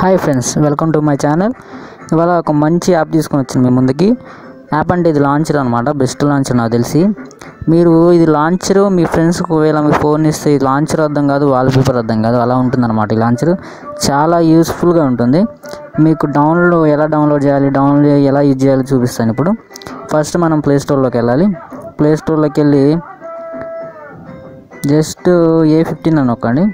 hi friends welcome to my channel ఇవాళ ఒక మంచి యాప్ తీసుకొని వచ్చింది మీ ముందుకి యాప్ అంటే ఇది లాంచర్ అనమాట బెస్ట్ లాంచర్ నాకు తెలిసి మీరు ఇది లాంచర్ మీ ఫ్రెండ్స్కి ఒకవేళ మీ ఫోన్ ఇస్తే ఇది లాంచర్ అర్థం కాదు వాల్ పేపర్ అర్థం కాదు అలా ఉంటుంది అనమాట ఈ లాంచర్ చాలా యూస్ఫుల్గా ఉంటుంది మీకు డౌన్లోడ్ ఎలా డౌన్లోడ్ చేయాలి డౌన్లోడ్ ఎలా యూజ్ చేయాలో చూపిస్తాను ఇప్పుడు ఫస్ట్ మనం ప్లే స్టోర్లోకి వెళ్ళాలి ప్లే స్టోర్లోకి వెళ్ళి జస్ట్ ఏ ఫిఫ్టీన్ అని నొక్కండి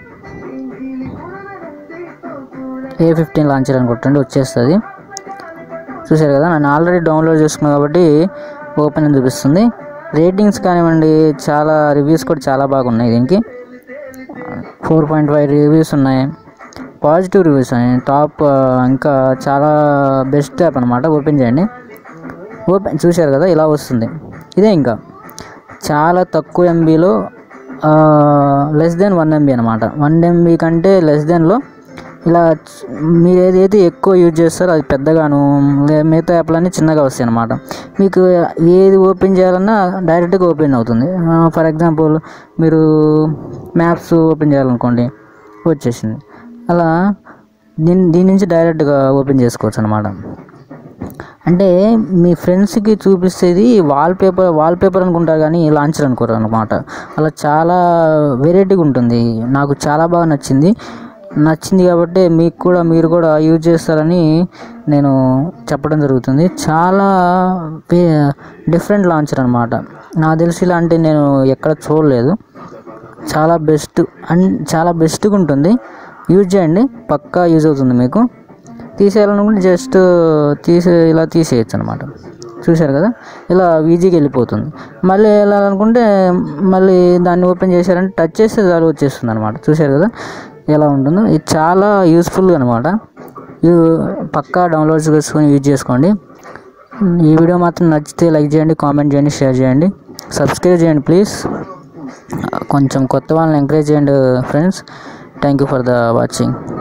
ఏ ఫిఫ్టీన్ లాంచర్ అని కొట్టండి వచ్చేస్తుంది చూసారు కదా నేను ఆల్రెడీ డౌన్లోడ్ చేసుకున్నాను కాబట్టి ఓపెన్ అని చూపిస్తుంది రేటింగ్స్ కానివ్వండి చాలా రివ్యూస్ కూడా చాలా బాగున్నాయి దీనికి ఫోర్ పాయింట్ ఫైవ్ రివ్యూస్ ఉన్నాయి పాజిటివ్ రివ్యూస్ ఉన్నాయి టాప్ ఆ, ఇంకా చాలా బెస్ట్ యాప్ అనమాట ఓపెన్ చేయండి ఓపెన్ చూశారు కదా ఇలా వస్తుంది ఇదే ఇంకా చాలా తక్కువ ఎంబీలో లెస్ దెన్ వన్ ఎంబీ అనమాట వన్ ఎంబీ కంటే లెస్ దెన్లో ఇలా చ- మీరు ఏదైతే ఎక్కువ యూజ్ చేస్తారో అది పెద్దగాను లే- మిగతా యాప్లన్నీ చిన్నగా వస్తాయి అనమాట మీకు ఏది ఓపెన్ చేయాలన్నా డైరెక్ట్గా ఓపెన్ అవుతుంది ఫర్ ఎగ్జాంపుల్ మీరు మ్యాప్స్ ఓపెన్ చేయాలనుకోండి వచ్చేసింది అలా దీని దీని నుంచి డైరెక్ట్గా ఓపెన్ చేసుకోవచ్చు అనమాట అంటే మీ ఫ్రెండ్స్కి చూపిస్తేది వాల్ పేపర్ వాల్ పేపర్ అనుకుంటారు కానీ లాంచర్ అనుకోరు అనమాట అలా చాలా వెరైటీగా ఉంటుంది నాకు చాలా బాగా నచ్చింది నచ్చింది కాబట్టి మీకు కూడా మీరు కూడా యూజ్ చేస్తారని నేను చెప్పడం జరుగుతుంది చాలా డిఫరెంట్ లాంచర్ అనమాట నాకు తెలిసి ఇలాంటి నేను ఎక్కడ చూడలేదు చాలా బెస్ట్ అండ్ చాలా బెస్ట్గా ఉంటుంది యూజ్ చేయండి పక్కా యూజ్ అవుతుంది మీకు తీసేయాలనుకుంటే జస్ట్ తీసే ఇలా తీసేయచ్చు అనమాట చూశారు కదా ఇలా ఈజీగా వెళ్ళిపోతుంది మళ్ళీ వెళ్ళాలనుకుంటే మళ్ళీ దాన్ని ఓపెన్ చేశారంటే టచ్ చేస్తే చాలు వచ్చేస్తుంది అనమాట చూశారు కదా ఎలా ఉంటుందో ఇది చాలా యూస్ఫుల్ అనమాట పక్కా డౌన్లోడ్ చేసుకొని యూజ్ చేసుకోండి ఈ వీడియో మాత్రం నచ్చితే లైక్ చేయండి కామెంట్ చేయండి షేర్ చేయండి సబ్స్క్రైబ్ చేయండి ప్లీజ్ కొంచెం కొత్త వాళ్ళని ఎంకరేజ్ చేయండి friends thank you for the watching